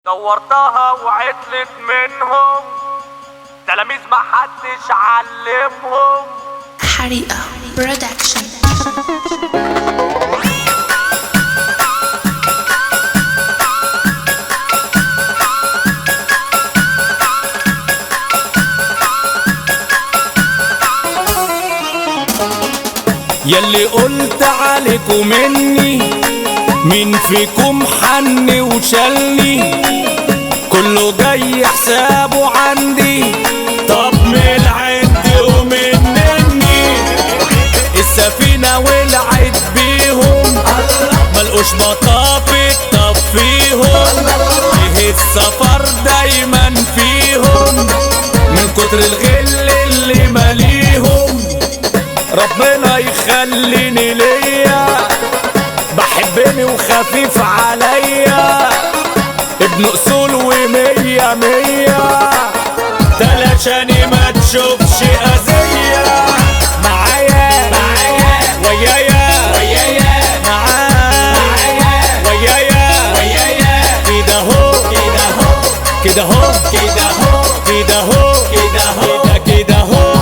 دورتها وعطلت منهم تلاميذ محدش علمهم حريقة برودكشن يلي قلت عليكم مني مين فيكم حني وشلني كله جاي حسابه عندي طب من العد ومنني السفينة ولعت بيهم ملقوش مطافي طب فيهم ايه السفر دايما فيهم من كتر الغل اللي ماليهم ربنا يخليني ليا بحبني وخفيف عليا ابن اصول ومية مية تلاشاني ما تشوفش اذية معايا معايا ويايا ويايا معايا ويايا ويايا كده هو كده هو كده هو كده هو كده هو كده هو كده كده هو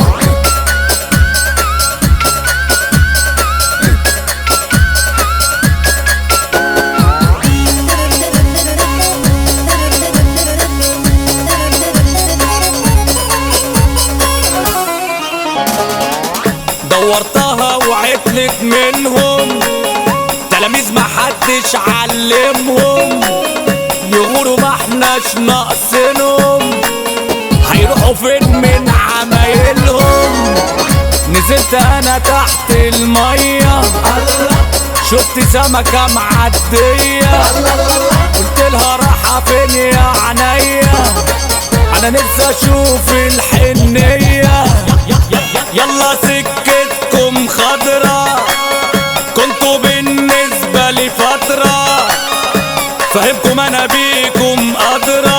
دورتها وعطلت منهم تلاميذ محدش علمهم يغوروا ما احناش ناقصينهم هيروحوا فين من عمايلهم نزلت انا تحت المية شفت سمكة معدية قلت لها رايحة فين يا عينيا انا نفسي اشوف الحنية يلا سكتكم خضرا كنتوا بالنسبة لي فترة فهمكم انا بيكم ادرى